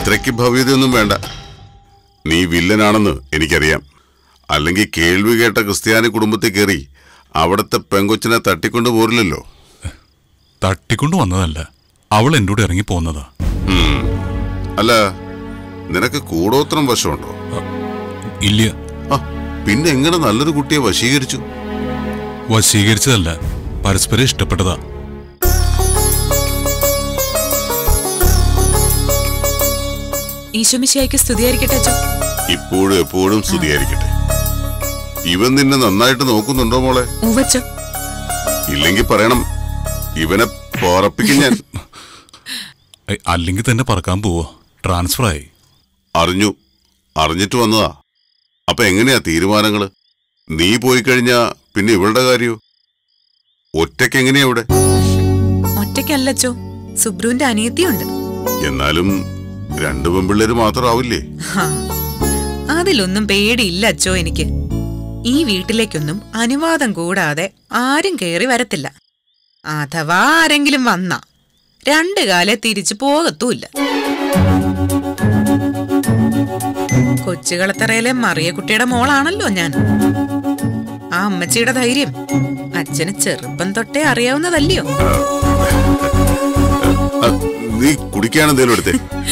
ഇത്രയ്ക്ക് ഭവ്യതയൊന്നും വേണ്ട നീ വില്ലനാണെന്ന് എനിക്കറിയാം അല്ലെങ്കിൽ കേൾവി കേട്ട ക്രിസ്ത്യാനി കുടുംബത്തിൽ കയറി അവിടുത്തെ പെങ്കൊച്ചിനെ തട്ടിക്കൊണ്ടു പോരില്ലല്ലോ തട്ടിക്കൊണ്ടു വന്നതല്ല അവൾ എൻ്റെ കൂടെ ഇറങ്ങി പോന്നതാ അല്ല നിനക്ക് കൂടോത്രം വശമുണ്ടോ ഇല്ല ആ പിന്നെ എങ്ങനെ നല്ലൊരു കുട്ടിയെ വശീകരിച്ചു വശീകരിച്ചതല്ല പരസ്പരം ഇഷ്ടപ്പെട്ടതാ ഈശോമിശിയായിക്ക് സ്തുതിയായിരിക്കട്ടെ അച്ഛോ ഇപ്പോഴും എപ്പോഴും സ്തുതിയായിരിക്കട്ടെ ഇവൻ നിന്നെ നന്നായിട്ട് നോക്കുന്നുണ്ടോ മോളെ ഉവച്ചോ ഇല്ലെങ്കിൽ പറയണം ഇവനെ പോറപ്പിക്കും ഞാൻ ഏയ്, അല്ലെങ്കിൽ തന്നെ പറക്കാൻ പോവോ ട്രാൻസ്ഫർ ആയി അറിഞ്ഞു അറിഞ്ഞിട്ട് വന്നതാ അപ്പൊ എങ്ങനെയാ തീരുമാനങ്ങള് നീ പോയി കഴിഞ്ഞാ പിന്നെ ഇവളുടെ കാര്യോ ഒറ്റയ്ക്ക് എങ്ങനെയാ ഇവിടെ ഒറ്റയ്ക്കല്ലച്ചോ സുബ്രുവിന്റെ അനിയത്തിയുണ്ട് എന്നാലും രണ്ടു പെൺപിള്ളേര് മാത്രമാവില്ലേ ഹാ, അതിലൊന്നും പേടിയില്ല അച്ചോ എനിക്ക് ഈ വീട്ടിലേക്കൊന്നും അനുവാദം കൂടാതെ ആരും കയറി വരത്തില്ല അഥവാ ആരെങ്കിലും വന്ന രണ്ടു കാലെ തിരിച്ചു പോകത്തുമില്ല കൊച്ചുകളത്തറയിലെ മറിയക്കുട്ടിയുടെ മോളാണല്ലോ ഞാൻ ആ അമ്മച്ചിയുടെ ധൈര്യം അച്ഛന് ചെറുപ്പം തൊട്ടേ അറിയാവുന്നതല്ലയോ ആ, നീ കുടിക്കാൻ എന്തേലും എടുത്തേ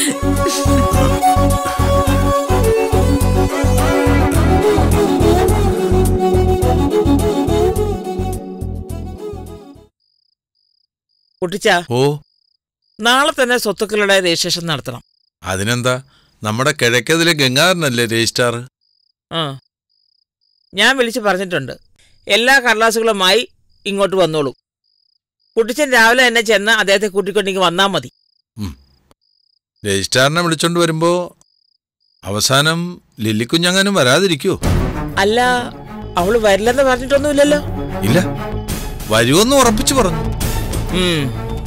കുട്ടിച്ച ഓ നാളെ തന്നെ സ്വത്തുക്കളുടെ രജിസ്ട്രേഷൻ നടത്തണം അതിനെന്താ നമ്മുടെ കിഴക്കതിലെ ഗംഗാധരനല്ലേ രജിസ്ട്രാർ ആ ഞാൻ വിളിച്ച് പറഞ്ഞിട്ടുണ്ട് എല്ലാ കടലാസുകളുമായി ഇങ്ങോട്ട് വന്നോളൂ കുട്ടിച്ചൻ രാവിലെ തന്നെ ചെന്ന് അദ്ദേഹത്തെ കൂട്ടിക്കൊണ്ടിങ്ങ് വന്നാൽ മതി രജിസ്ട്രാറിനെ വിളിച്ചോണ്ട് വരുമ്പോ അവസാനം ലില്ലിക്കുഞ്ഞങ്ങനും വരാതിരിക്കോ അല്ല അവള് വരില്ലെന്ന് പറഞ്ഞിട്ടൊന്നുമില്ലല്ലോ ഇല്ല വരുമെന്ന് ഉറപ്പിച്ചു പറഞ്ഞു ഉം.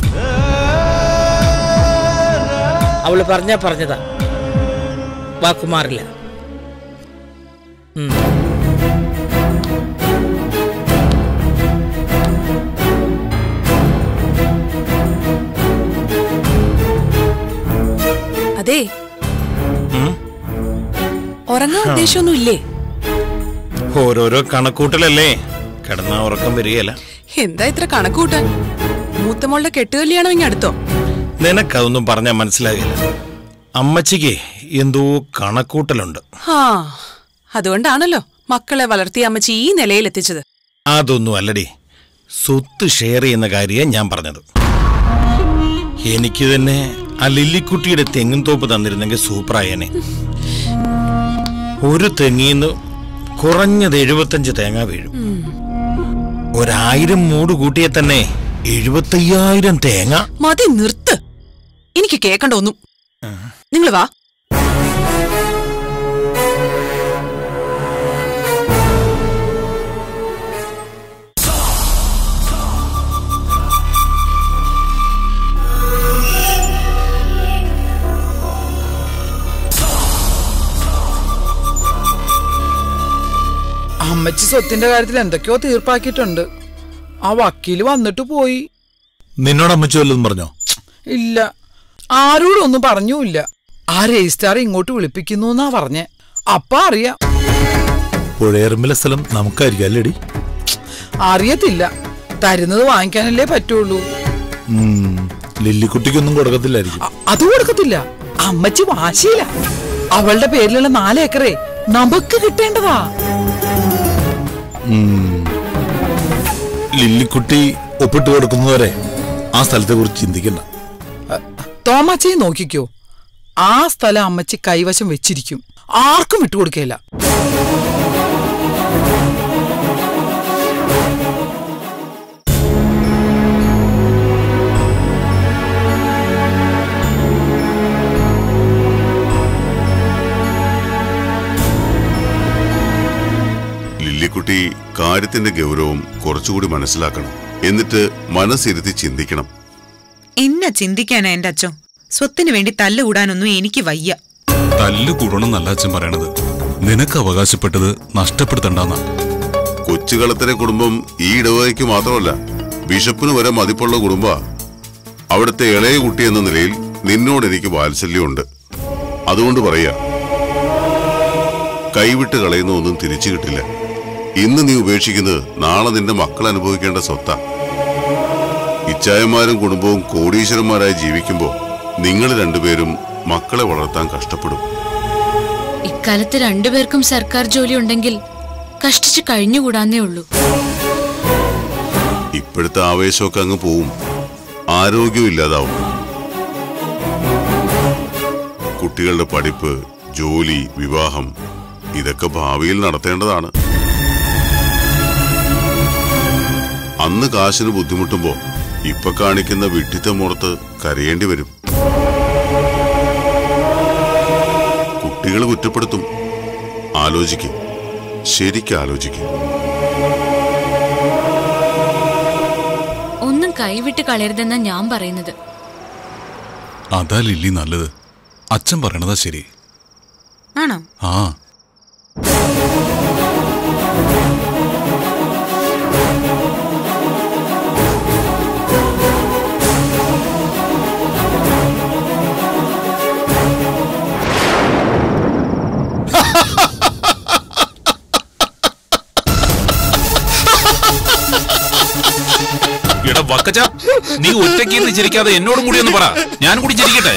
അവള് പറഞ്ഞാ പറഞ്ഞതാ വാക്കുമാറില്ല ഉം. അതെ ഉറങ്ങാൻ ഉദ്ദേശമൊന്നും ഇല്ലേ ഓരോരോ കണക്കൂട്ടലല്ലേ കിടന്നാ ഉറക്കം വരികയല്ല എന്താ ഇത്ര കണക്കൂട്ടാൻ മൂത്തമോളുടെ കെട്ടുകല്യാണം ഇങ്ങ് അടുത്തോ നിനക്കതൊന്നും പറഞ്ഞാൽ മനസ്സിലാകില്ല അമ്മച്ചിക്ക് എന്തോ കണക്കൂട്ടലുണ്ട് ഹാ അതുകൊണ്ടാണല്ലോ മക്കളെ വളർത്തിയ അമ്മച്ചി ഈ നിലയിൽ എത്തിച്ചത് അതൊന്നും അല്ലടി സ്വത്ത് ഷെയർ ചെയ്യുന്ന കാര്യം ഞാൻ പറഞ്ഞത് എനിക്ക് തന്നെ ആ ലില്ലിക്കുട്ടിയുടെ തെങ്ങും തോപ്പ് തന്നിരുന്നെങ്കിൽ സൂപ്പറായേനെ ഒരു തെങ്ങീന്ന് കുറഞ്ഞത് എഴുപത്തഞ്ച് തേങ്ങ വീഴും ഒരായിരം മൂട് കൂട്ടിയെ തന്നെ എഴുപത്തയ്യായിരം തേങ്ങ മതി നിർത്ത് എനിക്ക് കേക്കണ്ട ഒന്നും നിങ്ങൾ വാ അമ്മച്ചി സ്വത്തിന്റെ കാര്യത്തിൽ എന്തൊക്കെയോ തീർപ്പാക്കിയിട്ടുണ്ട് ആ വക്കീല് വന്നിട്ട് പോയി നിന്നോട് അമ്മച്ചു വല്ലതും പറഞ്ഞോ ഇല്ല ആരോടും ഒന്നും പറഞ്ഞുമില്ല ആ രജിസ്ട്രാർ ഇങ്ങോട്ട് വിളിപ്പിക്കുന്നു എന്നാ പറഞ്ഞേ അപ്പ അറിയാം പുഴയറുമ്പിലെ സ്ഥലം നമുക്കായിരിക്കും അല്ലേടി അറിയത്തില്ല തരുന്നത് വാങ്ങിക്കാനല്ലേ പറ്റുള്ളൂ ലില്ലിക്കുട്ടിക്കൊന്നും കൊടുക്കത്തില്ലായിരിക്കും അ- അത് കൊടുക്കത്തില്ല അമ്മച്ചി വാശിയില്ല അവളുടെ പേരിലുള്ള നാല് ഏക്കറേ നമുക്ക് കിട്ടേണ്ടതാ ലില്ലിക്കുട്ടി ഒപ്പിട്ട് കൊടുക്കുന്നവരെ ആ സ്ഥലത്തെ കുറിച്ച് ചിന്തിക്കണ്ട തോമാച്ചയെ നോക്കിക്കോ ആ സ്ഥലം അമ്മച്ചി കൈവശം വെച്ചിരിക്കും ആർക്കും വിട്ടുകൊടുക്കയില്ല ലില്ലിക്കുട്ടി കാര്യത്തിന്റെ ഗൗരവം കുറച്ചുകൂടി മനസ്സിലാക്കണം എന്നിട്ട് മനസ്സിരുത്തി ചിന്തിക്കണം എന്നെ ചിന്തിക്കാനാ എന്റെ അച്ഛൻ സ്വത്തിന് വേണ്ടി തല്ലുകൂടാനൊന്നും എനിക്ക് വയ്യ തല്ല് കൂടണം നല്ല അച്ഛൻ പറയണത് നിനക്ക് അവകാശപ്പെട്ടത് നഷ്ടപ്പെടുത്തണ്ടെന്നാ കൊച്ചുകളത്തിലെ കുടുംബം ഈ ഇടവകയ്ക്ക് മാത്രമല്ല ബിഷപ്പിന് വരെ മതിപ്പുള്ള കുടുംബ അവിടുത്തെ ഇളയ കുട്ടി എന്ന നിലയിൽ നിന്നോട് എനിക്ക് വാത്സല്യമുണ്ട് അതുകൊണ്ട് പറയാ കൈവിട്ട് കളയുന്ന ഒന്നും തിരിച്ചു കിട്ടില്ല ഇന്ന് നീ ഉപേക്ഷിക്കുന്നത് നാളെ നിന്റെ മക്കൾ അനുഭവിക്കേണ്ട സ്വത്താ ഇച്ചായന്മാരും കുടുംബവും കോടീശ്വരന്മാരായി ജീവിക്കുമ്പോൾ നിങ്ങൾ രണ്ടുപേരും മക്കളെ വളർത്താൻ കഷ്ടപ്പെടും ഇക്കാലത്ത് രണ്ടുപേർക്കും സർക്കാർ ജോലി ഉണ്ടെങ്കിൽ കഷ്ടിച്ച് കഴിഞ്ഞുകൂടാന്നേ ഉള്ളൂ ഇപ്പോഴത്തെ ആവേശമൊക്കെ അങ്ങ് പോവും ആരോഗ്യവും ഇല്ലാതാവും കുട്ടികളുടെ പഠിപ്പ് ജോലി വിവാഹം ഇതൊക്കെ ഭാവിയിൽ നടത്തേണ്ടതാണ് അന്ന് കാശിന് ബുദ്ധിമുട്ടുമ്പോ ഇപ്പൊ കാണിക്കുന്ന വിഡ്ഢിത്തമോർത്ത് കരയേണ്ടി വരും കുട്ടികൾ കുറ്റപ്പെടുത്തും ആലോചിക്കും ശരിക്കും ആലോചിക്കും ഒന്നും കൈവിട്ട് കളയരുതെന്നാ ഞാൻ പറയുന്നത് അതാ ലില്ലി നല്ലത് അച്ഛൻ പറയണതാ ശരി ആണോ ആ എടാ വക്കച്ച നീ ഒറ്റയ്ക്ക് ഇരുന്ന് ചിരിക്കാതെ എന്നോടും കൂടി ഒന്ന് പറ ഞാനും കൂടി ചിരിക്കട്ടെ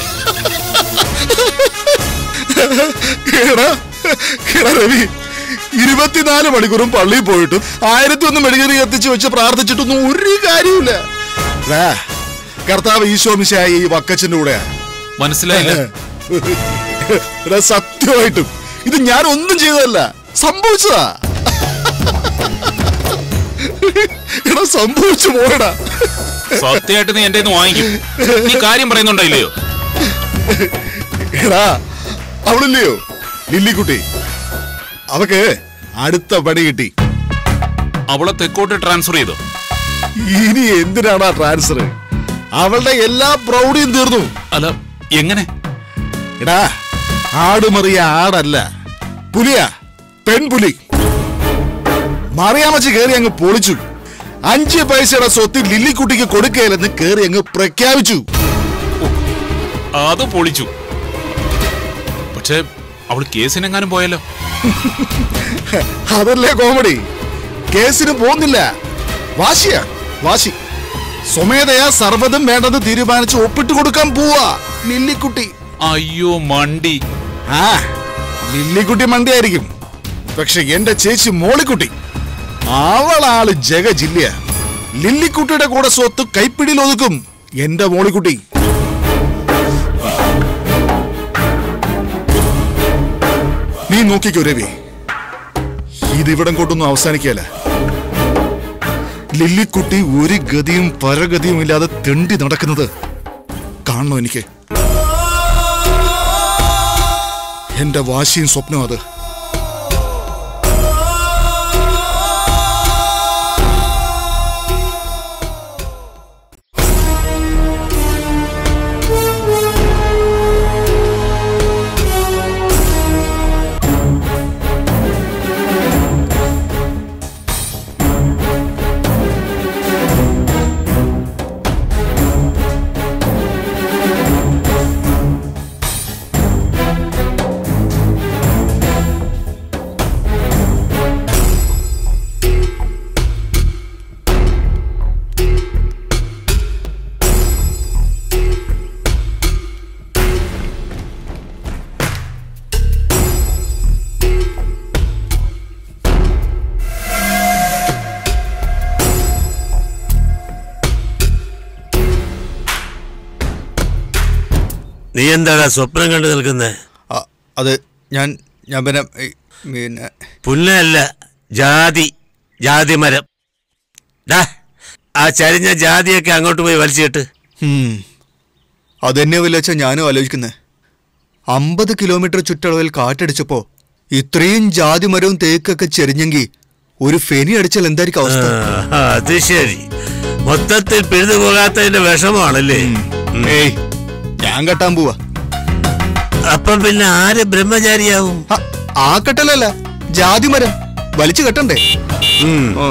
എടാ, എടാ രവി ഇരുപത്തിനാല് മണിക്കൂറും പള്ളിയിൽ പോയിട്ടും ആയിരത്തി ഒന്ന് മെഴുകരി കത്തിച്ച് വെച്ച് പ്രാർത്ഥിച്ചിട്ടൊന്നും ഒരു കാര്യമില്ല ദാ, കർത്താവ് ഈശോമിശായി ഈ വക്കച്ചന്റെ കൂടെയാ മനസ്സിലായില്ല എടാ സത്യമായിട്ടും ഇത് ഞാൻ ഒന്നും ചെയ്തതല്ല സംഭവിച്ചതാ എടാ സംഭവിച്ചു പോയടാ സത്യമായിട്ട് നീ എന്റെ നിന്ന് വാങ്ങിക്കും നീ കാര്യം പറയുന്നുണ്ടോ ഇല്ലയോ എടാ അവളില്ലയോ ലില്ലിക്കുട്ടി അവക്ക് അടുത്ത പണി കിട്ടി അവളെ തെക്കോട്ട് ട്രാൻസ്ഫർ ചെയ്തോ ഇനി എന്തിനാണ് ആ ട്രാൻസ്ഫർ അവളുടെ എല്ലാ പ്രൗഢിയും തീർന്നു അല്ല എങ്ങനെ എടാ ആടുമറിയ ആടല്ല പുലിയാ പെൺപുലി മറിയാമച്ച് കേറി അങ്ങ് പൊളിച്ചു അഞ്ച് പൈസയുടെ സ്വത്ത് ലില്ലിക്കുട്ടിക്ക് കൊടുക്കുകയില്ലെന്ന് കേറി അങ്ങ് പ്രഖ്യാപിച്ചു അത് പൊളിച്ചു പക്ഷെ അവൾ കേസിനെങ്ങാനും പോയല്ലോ അതല്ലേ കോമഡി കേസിന് പോകുന്നില്ല വാശിയാ വാശി സ്വമേധയാ സർവ്വതും വേണ്ടെന്ന് തീരുമാനിച്ച് ഒപ്പിട്ട് കൊടുക്കാൻ പോവാ ലില്ലിക്കുട്ടി അയ്യോ മണ്ടി ആ ലില്ലിക്കുട്ടി മണ്ടിയായിരിക്കും പക്ഷെ എന്റെ ചേച്ചി മോളിക്കുട്ടി അവളാള് ജഗ ജില്ല ലില്ലിക്കുട്ടിയുടെ കൂടെ സ്വത്ത് കൈപ്പിടിയിൽ ഒതുക്കും എന്റെ മോളിക്കുട്ടി നീ നോക്കിക്കോ രവി ഇതിവിടം കൊണ്ടൊന്നും അവസാനിക്കല ലില്ലിക്കുട്ടി ഒരു ഗതിയും പരഗതിയും ഇല്ലാതെ തെണ്ടി നടക്കുന്നത് കാണണോ എനിക്ക് എന്റെ വാശിയും സ്വപ്നം അത് നീ എന്താടാ സ്വപ്നം കണ്ടു നിൽക്കുന്നേ അത് ഞാൻ ഞാൻ പിന്നെ ഈ, പിന്നെ പുല്ലല്ല ജാതി ജാതി മരം ഡാ ആ ചരിഞ്ഞ ജാതിയൊക്കെ അങ്ങോട്ട് പോയി വലിച്ചിട്ട് ഹും. അതെന്നെ വല്ലച്ച ഞാനും ആലോചിക്കുന്നത് അമ്പത് കിലോമീറ്റർ ചുറ്റളവിൽ കാറ്റടിച്ചപ്പോ ഇത്രയും ജാതി മരവും തേക്കൊക്കെ ചെരിഞ്ഞെങ്കിൽ ഒരു ഫെനി അടിച്ചാൽ എന്തായിരിക്കും അവസ്ഥ ആ, അത് ശരി മൊത്തത്തിൽ പിഴുതു പോകാത്തതിന്റെ വിഷമമാണല്ലേ ഏയ് ഞാൻ കെട്ടാൻ പോവാ അപ്പൊ പിന്നെ ആര് ബ്രഹ്മചാരിയാവും ആ കെട്ടലല്ല ജാതി മരം വലിച്ചു കെട്ടണ്ടേ ഓ.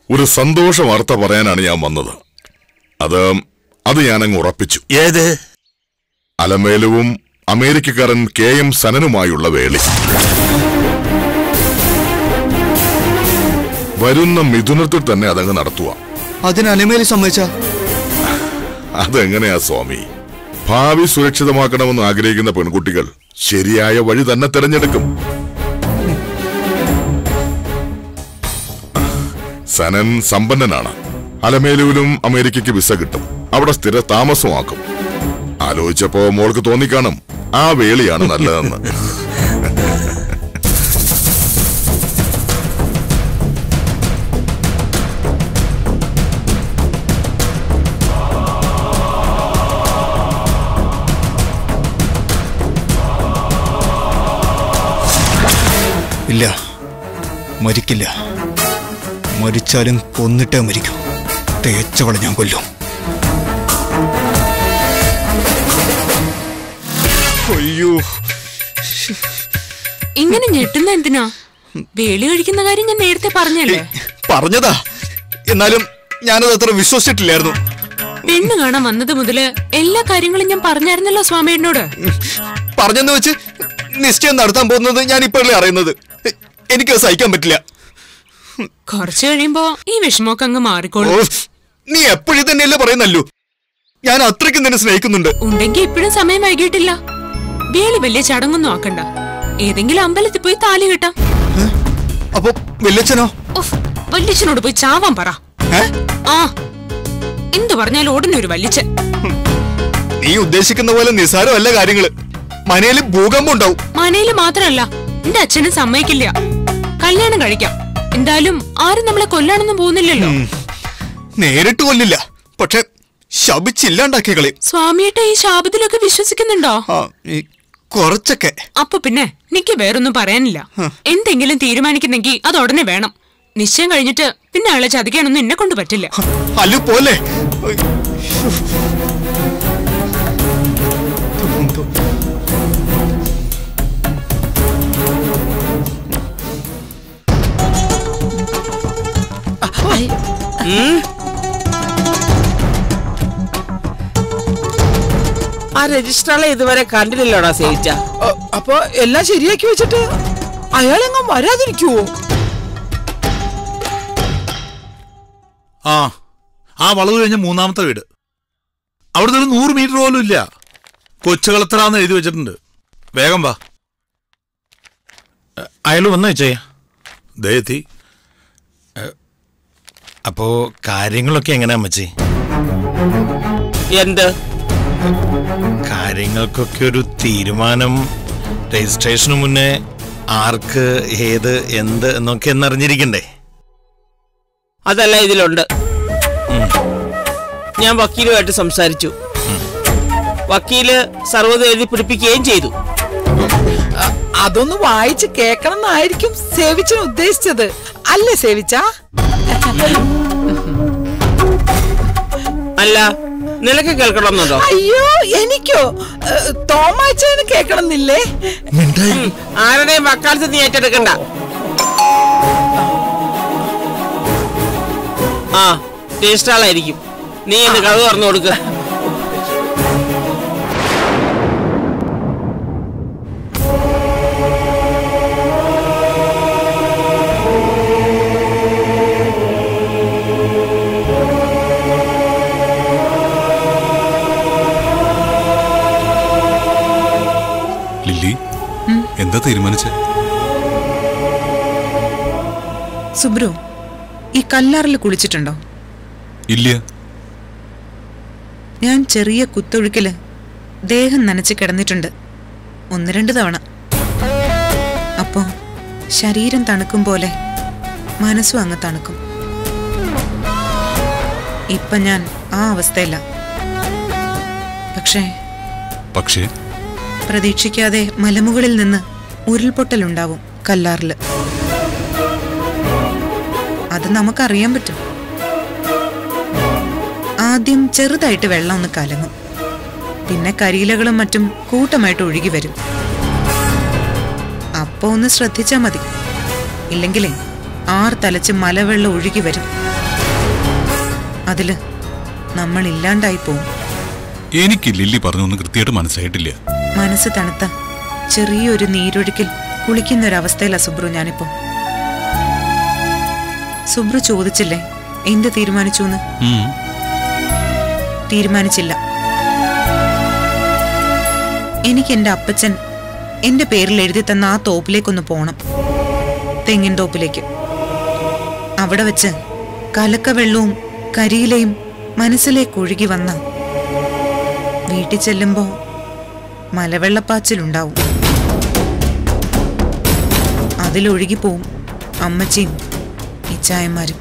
ഒരു സന്തോഷ വാർത്ത പറയാനാണ് ഞാൻ വന്നത് അത് അത് ഞാനങ്ങ് ഉറപ്പിച്ചു ഏത് അലമേലുവും അമേരിക്കക്കാരൻ കെ എം സനനുമായുള്ള വേളി വരുന്ന മിഥുനത്തിൽ തന്നെ അതങ്ങ് നടത്തുക അതിന് അലമേലി സമ്മതിച്ച അതെങ്ങനെയാ സ്വാമി ഭാവി സുരക്ഷിതമാക്കണമെന്ന് ആഗ്രഹിക്കുന്ന പെൺകുട്ടികൾ ശരിയായ വഴി തന്നെ തിരഞ്ഞെടുക്കും സനൻ സമ്പന്നനാണ് അലമേലുവിലും അമേരിക്കയ്ക്ക് വിസ കിട്ടും അവിടെ സ്ഥിര താമസമാക്കും ആലോചിച്ചപ്പോ മോൾക്ക് തോന്നിക്കാണും ആ വേളിയാണ് നല്ലതെന്ന് ഇല്ല മരിക്കില്ല മരിച്ചാലും കൊന്നിട്ടേ മരിക്കൂ തേച്ചവളെ ഞാൻ കൊല്ലും അയ്യോ ഇങ്ങനെ ഞെട്ടുന്ന എന്തിനാ വേളി കഴിക്കുന്ന കാര്യം ഞാൻ നേരത്തെ പറഞ്ഞല്ലേ പറഞ്ഞതാ എന്നാലും ഞാനത് അത്ര വിശ്വസിച്ചിട്ടില്ലായിരുന്നു പെണ്ണ് കാണാൻ വന്നത് മുതല് എല്ലാ കാര്യങ്ങളും ഞാൻ പറഞ്ഞായിരുന്നല്ലോ സ്വാമിയോട് പറഞ്ഞെന്ന് വെച്ച് നിശ്ചയം നടത്താൻ പോകുന്നത് ഞാൻ ഇപ്പോഴല്ലേ അറിയുന്നത് എനിക്കത് സഹിക്കാൻ പറ്റില്ല കുറച്ചു കഴിയുമ്പോ ഈ വിഷമമൊക്കെ അങ്ങ് ഓ, മാറിക്കോളും നീ എപ്പോഴും തന്നെയല്ലേ പറയുന്നല്ലോ ഞാൻ അത്രയ്ക്കും നിന്നെ സ്നേഹിക്കുന്നുണ്ട് ഉണ്ടെങ്കി ഇപ്പോഴും സമയം വൈകിട്ടില്ല വേളി വലിയ ചടങ്ങൊന്നും ആക്കണ്ട ഏതെങ്കിലും അമ്പലത്തിൽ പോയി താലി കെട്ടാം അപ്പൊ വല്യച്ഛനോ ഉഫ്, വല്യച്ഛനോട് പോയി ചാവാൻ പറ ആ എന്തു പറഞ്ഞാലും ഉടനെ ഒരു വല്യച്ഛൻ നീ ഉദ്ദേശിക്കുന്ന പോലെ നിസ്സാരമല്ല കാര്യങ്ങള് മനയില് ഭൂകമ്പം ഉണ്ടാവും മനയില് മാത്രല്ല എന്റെ അച്ഛനും സമ്മതിക്കില്ല കല്യാണം കഴിക്കാം എന്തായാലും ആരും നമ്മളെ കൊല്ലാനൊന്നും പോകുന്നില്ലല്ലോ നേരിട്ട് കൊല്ലില്ല പക്ഷെ ശപിച്ചില്ലാണ്ടാക്കിയ കളി സ്വാമിയേട്ട ഈ ശാപത്തിലൊക്കെ വിശ്വസിക്കുന്നുണ്ടോ കുറച്ചൊക്കെ അപ്പൊ പിന്നെ എനിക്ക് വേറൊന്നും പറയാനില്ല എന്തെങ്കിലും തീരുമാനിക്കുന്നെങ്കിൽ അത് ഉടനെ വേണം നിശ്ചയം കഴിഞ്ഞിട്ട് പിന്നെ ആളെ ചതിക്കാനൊന്നും എന്നെ കൊണ്ട് പറ്റില്ല അല്ലു പോലെ ഉം. ആ രജിസ്ട്രാളെ ഇതുവരെ കണ്ടില്ലല്ലോടാ സേവിച്ച അപ്പൊ എല്ലാം ശരിയാക്കി വെച്ചിട്ട് അയാളെങ്ങും വരാതിരിക്കുവോ ആ ആ വളവ് കഴിഞ്ഞ മൂന്നാമത്തെ വീട് അവിടുന്ന് ഒരു നൂറ് മീറ്റർ പോലും ഇല്ല കൊച്ചുകളത്തറാന്ന് എഴുതി വെച്ചിട്ടുണ്ട് വേഗം വാ അയാൾ വന്നു വെച്ചേ ദയത്തി അപ്പോ കാര്യങ്ങളൊക്കെ എങ്ങനെയാ മച്ചി എന്ത് കാര്യങ്ങൾക്കൊക്കെ ഒരു തീരുമാനം രജിസ്ട്രേഷന് മുന്നേ ആർക്ക് ഏത് എന്ത് എന്നൊക്കെ എന്നറിഞ്ഞിരിക്കണ്ടേ അതല്ല ഇതിലുണ്ട് ഞാൻ വക്കീലുമായിട്ട് സംസാരിച്ചു വക്കീല് സർവ്വത് എഴുതി പിടിപ്പിക്കുകയും ചെയ്തു അതൊന്ന് വായിച്ച് കേക്കണം എന്നായിരിക്കും സേവിച്ചൻ ഉദ്ദേശിച്ചത് അല്ലേ സേവിച്ച അല്ല നിനക്ക് കേൾക്കണമെന്നുണ്ടോ അയ്യോ എനിക്കോ തോമാച്ചന് കേക്കണമെന്നില്ലേ ഉം, ആരുടെയും വക്കാലത്ത് നീ ഏറ്റെടുക്കണ്ട ആ രജിസ്ട്രാളായിരിക്കും നീ എന്റെ കഥ തുറന്നു കൊടുക്ക ലില്ലി എന്താ തീരുമാനിച്ചേ സുബ്രു ഈ കല്ലാറിൽ കുളിച്ചിട്ടുണ്ടോ ഇല്ല ഞാൻ ചെറിയ കുത്തൊഴുക്കില് ദേഹം നനച്ച് കിടന്നിട്ടുണ്ട് ഒന്ന് രണ്ട് തവണ അപ്പോ ശരീരം തണുക്കും പോലെ മനസ്സും അങ്ങ് തണുക്കും ഇപ്പൊ ഞാൻ ആ അവസ്ഥയില്ല പക്ഷേ പക്ഷേ പ്രതീക്ഷിക്കാതെ മലമുകളിൽ നിന്ന് ഉരുൾപൊട്ടലുണ്ടാവും കല്ലാറില് അത് നമുക്കറിയാൻ പറ്റും ആദ്യം ചെറുതായിട്ട് വെള്ളം ഒന്ന് കലങ്ങും പിന്നെ കരിയിലകളും മറ്റും കൂട്ടമായിട്ട് ഒഴുകി വരും അപ്പോ ഒന്ന് ശ്രദ്ധിച്ചാ മതി ഇല്ലെങ്കിലേ ആർ തലച്ച് മലവെള്ളം ഒഴുകി വരും അതില് നമ്മൾ ഇല്ലാണ്ടായി പോവും എനിക്ക് ലില്ലി പറഞ്ഞൊന്നും കൃത്യമായിട്ട് മനസ്സിലായിട്ടില്ല മനസ്സ് തണുത്ത ചെറിയൊരു നീരൊഴുക്കിൽ കുളിക്കുന്നൊരവസ്ഥയിലാ സുബ്രു ഞാനിപ്പോ സുബ്രു ചോദിച്ചില്ലേ എന്ത് തീരുമാനിച്ചു എന്ന് ഉം. തീരുമാനിച്ചില്ല എനിക്ക് എന്റെ അപ്പച്ചൻ എന്റെ പേരിൽ എഴുതി തന്ന ആ തോപ്പിലേക്കൊന്ന് പോണം തെങ്ങിൻ തോപ്പിലേക്ക് അവിടെ വെച്ച് കലക്ക വെള്ളവും കരിയിലയും മനസ്സിലേക്ക് ഒഴുകി വന്ന വീട്ടിൽ ചെല്ലുമ്പോ മലവെള്ളപ്പാച്ചിലുണ്ടാവും അതിലൊഴുകിപ്പോവും അമ്മച്ചിയും ഇച്ചായന്മാരും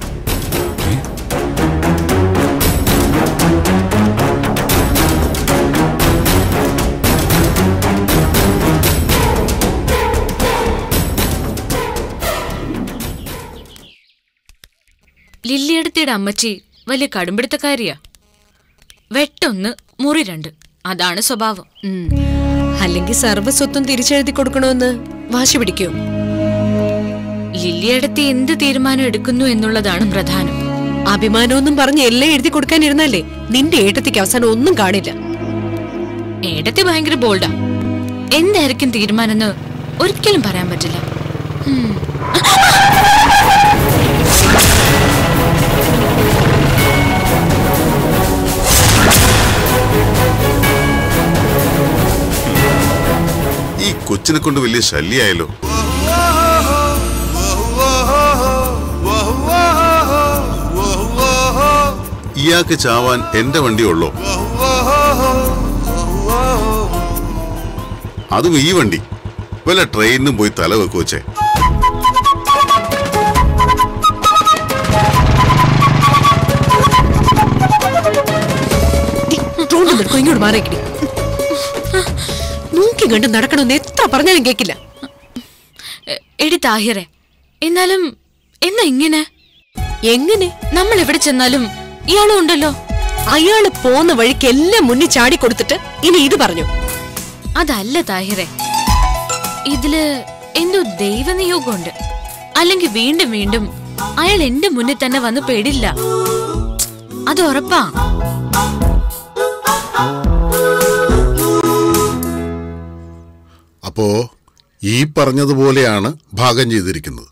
ലില്ലിയടത്തിയുടെ അമ്മച്ചി വലിയ കടുംപിടുത്തക്കാരിയാ വെട്ടൊന്ന് മുറി രണ്ട് അതാണ് സ്വഭാവം ഉം. അല്ലെങ്കിൽ സർവ്വസ്വത്തും തിരിച്ചെഴുതി കൊടുക്കണമെന്ന് വാശി പിടിക്കൂ ലില്ലിയടത്തി എന്ത് തീരുമാനം എടുക്കുന്നു എന്നുള്ളതാണ് പ്രധാനം അഭിമാനമൊന്നും പറഞ്ഞ് എല്ലാം എഴുതി കൊടുക്കാനിരുന്നാലേ നിന്റെ ഏട്ടത്തിക്ക് അവസാനം ഒന്നും കാണില്ല ഏടത്തി ഭയങ്കര ബോൾഡാ എന്തായിരിക്കും തീരുമാനം എന്ന് ഒരിക്കലും പറയാൻ പറ്റില്ല ഉം. ഈ കൊച്ചിനെ കൊണ്ട് വലിയ ശല്യായല്ലോ ഇയാൾക്ക് ചാവാൻ എന്റെ വണ്ടി ഉള്ളോ അതും ഈ വണ്ടി വല്ല ട്രെയിനിനും പോയി തല വെക്കുവച്ചേ റോഡിൽ നിൽക്കും ഇങ്ങോട്ട് മാറിക്കിടി നോക്കി കണ്ട് നടക്കണമെന്ന് എത്ര പറഞ്ഞാലും കേക്കില്ല എ- എടി താഹിറെ എന്നാലും എന്നാ ഇങ്ങനെ എങ്ങനെ നമ്മൾ എവിടെ ചെന്നാലും ഇയാളും ഉണ്ടല്ലോ അയാള് പോന്ന വഴിക്ക് എല്ലാം മുന്നിൽ ചാടി കൊടുത്തിട്ട് ഇനി ഇത് പറഞ്ഞു അതല്ല താഹിറെ ഇതില് എന്തോ ദൈവനിയോഗമുണ്ട് അല്ലെങ്കിൽ വീണ്ടും വീണ്ടും അയാൾ എന്റെ മുന്നിൽ തന്നെ വന്ന് പെടില്ല അത് ഉറപ്പാ അപ്പോ ഈ പറഞ്ഞതുപോലെയാണ് ഭാഗം ചെയ്തിരിക്കുന്നത്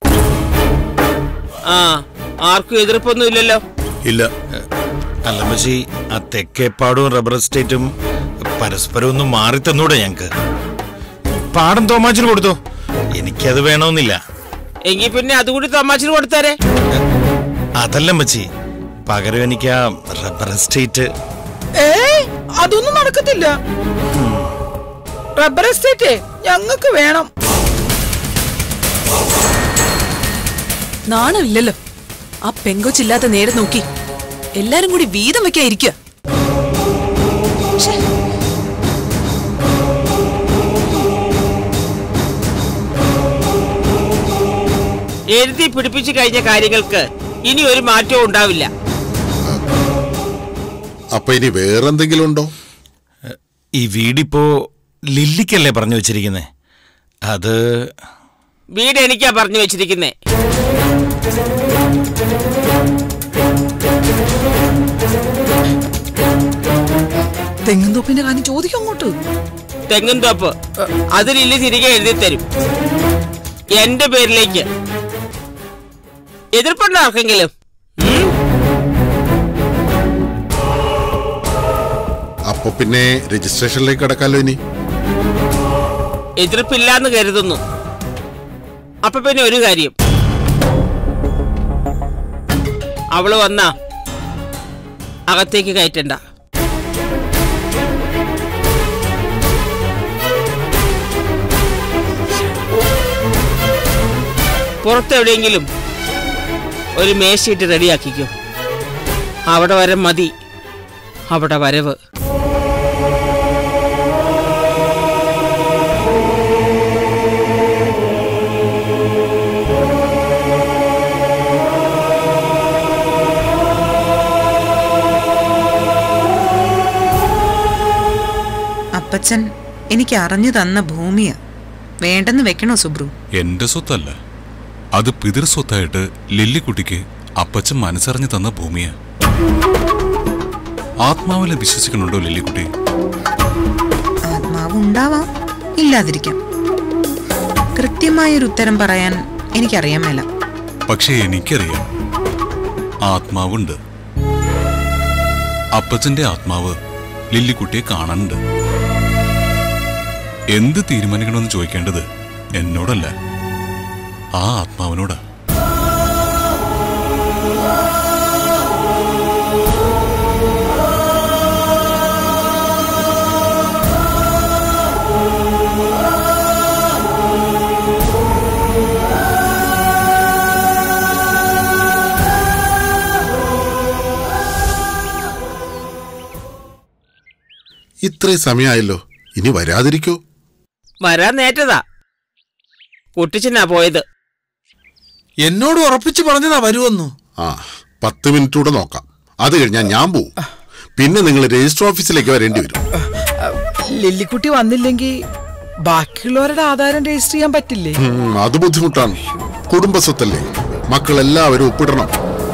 ആ ആർക്കും എതിർപ്പൊന്നും ഇല്ലല്ലോ ഇല്ല അല്ല മച്ചി ആ തെക്കേപ്പാടും റബ്ബർ എസ്റ്റേറ്റും പരസ്പരം ഒന്ന് മാറി തന്നൂടെ ഞങ്ങക്ക് പാടം തോമാച്ചിന് കൊടുത്തോ എനിക്കത് വേണമെന്നില്ല എങ്കിൽ പിന്നെ അതുകൂടി തമാശന് കൊടുത്താരെ അതല്ല മച്ചി പകരം എനിക്ക് ആ റബ്ബർ എസ്റ്റേറ്റ് ഏയ് അതൊന്നും നടക്കത്തില്ല റബ്ബർ എസ്റ്റേറ്റ് ഞങ്ങൾക്ക് വേണം നാണമില്ലല്ലോ ആ പെങ്കൊച്ചില്ലാത്ത നേരെ നോക്കി എല്ലാരും കൂടി വീതം വെക്കാതിരിക്കുക എഴുതി പിടിപ്പിച്ചു കഴിഞ്ഞ കാര്യങ്ങൾക്ക് ഇനി ഒരു മാറ്റവും ഉണ്ടാവില്ല അപ്പൊ ഇനി വേറെന്തെങ്കിലും ഉണ്ടോ ഈ വീടിപ്പോ ലില്ലിക്കല്ലേ പറഞ്ഞു വെച്ചിരിക്കുന്നേ അത് വീട് എനിക്കാ പറഞ്ഞു വെച്ചിരിക്കുന്നേ തെങ്ങുംതോപ്പിന്റെ കാര്യം ചോദിക്കും അങ്ങോട്ട് തെങ്ങും തോപ്പ് അതിലില്ല തിരികെ എഴുതി തരും എന്റെ പേരിലേക്ക് എതിർപ്പുണ്ടോ ആർക്കെങ്കിലും അപ്പൊ പിന്നെ രജിസ്ട്രേഷനിലേക്ക് കടക്കാലോ ഇനി എതിർപ്പില്ലാന്ന് കരുതുന്നു അപ്പൊ പിന്നെ ഒരു കാര്യം അവള് വന്നാ അകത്തേക്ക് കയറ്റണ്ട പുറത്തെവിടെയെങ്കിലും ഒരു മേശയിട്ട് റെഡിയാക്കിക്കോ അവിടെ വരെ മതി അവിടെ വരവ് അപ്പച്ചൻ എനിക്ക് അറിഞ്ഞു തന്ന ഭൂമിയാ വേണ്ടെന്ന് വെക്കണോ സുബ്രു എന്റെ സ്വത്തല്ല അത് പിതൃസ്വത്തായിട്ട് ലില്ലിക്കുട്ടിക്ക് അപ്പച്ചൻ മനസ്സറിഞ്ഞു തന്ന ഭൂമിയാ ആത്മാവിലെ വിശ്വസിക്കണുണ്ടോ ലില്ലിക്കുട്ടി ആത്മാവ് ഉണ്ടാവാം ഇല്ലാതിരിക്കാം കൃത്യമായൊരു ഉത്തരം പറയാൻ എനിക്കറിയാൻ മേല പക്ഷേ എനിക്കറിയാം ആത്മാവുണ്ട് അപ്പച്ചന്റെ ആത്മാവ് ലില്ലിക്കുട്ടിയെ കാണാനുണ്ട് എന്ത് തീരുമാനിക്കണമെന്ന് ചോദിക്കേണ്ടത് എന്നോടല്ല ആ ആത്മാവിനോടാ ഇത്രയും സമയമായല്ലോ ഇനി വരാതിരിക്കോ വരാൻ നേറ്റതാ കുട്ടിച്ചനാ പോയത് എന്നോട് ഉറപ്പിച്ച് പറഞ്ഞതാ വരുമെന്നു ആ പത്ത് മിനിറ്റ് കൂടെ നോക്കാം അത് കഴിഞ്ഞാൽ ഞാൻ പോവും പിന്നെ നിങ്ങൾ രജിസ്റ്റർ ഓഫീസിലേക്ക് വരേണ്ടി വരും ലില്ലിക്കുട്ടി വന്നില്ലെങ്കിൽ ബാക്കിയുള്ളവരുടെ ആധാരം രജിസ്റ്റർ ചെയ്യാൻ പറ്റില്ലേ ഉം, അത് ബുദ്ധിമുട്ടാണ് കുടുംബ സ്വത്തല്ലേ മക്കളെല്ലാവരും ഒപ്പിടണം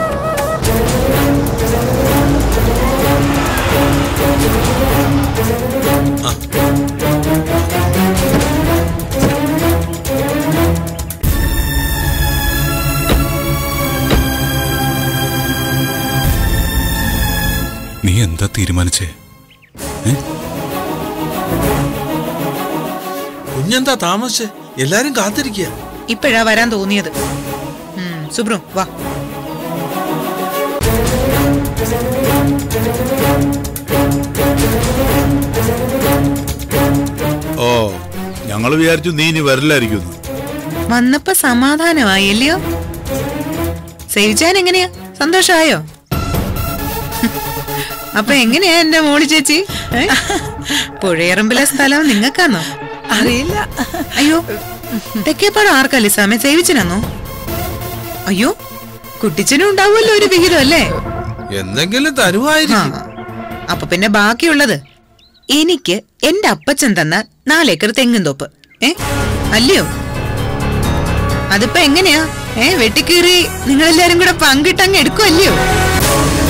നീ എന്താ തീരുമാനിച്ചേ കുഞ്ഞെന്താ താമസിച്ച് എല്ലാരും കാത്തിരിക്കുക ഇപ്പോഴാ വരാൻ തോന്നിയത് ഉം, സുബ്രു വാ ഓ ഞങ്ങൾ വിചാരിച്ചു നീ ഇനി വരില്ലായിരിക്കും വന്നപ്പോ സമാധാനമായി അല്ലയോ സേവിച്ചാൻ എങ്ങനെയാ സന്തോഷമായോ അപ്പൊ എങ്ങനെയാ എന്റെ മോളി ചേച്ചി ഏ? പുഴയറമ്പിലെ സ്ഥലം നിങ്ങൾക്കാന്നോ അറിയില്ല അയ്യോ തെക്കേപ്പാട് ആർക്കാ ലിസാമെ സേവിച്ചിനാന്നോ അയ്യോ കുട്ടിച്ചനും ഉണ്ടാവുമല്ലോ ഒരു വിഹിതം അല്ലേ എന്തെങ്കിലും തരുവായിരിക്കും അപ്പൊ പിന്നെ ബാക്കിയുള്ളത് എനിക്ക് എന്റെ അപ്പച്ചൻ തന്ന നാലേക്കർ തെങ്ങും തോപ്പ് ഏ അല്ലയോ അതിപ്പോ എങ്ങനെയാ ഏ വെട്ടിക്കീറി നിങ്ങളെല്ലാരും കൂടെ പങ്കിട്ടങ്ങ് എടുക്കുമല്ലയോ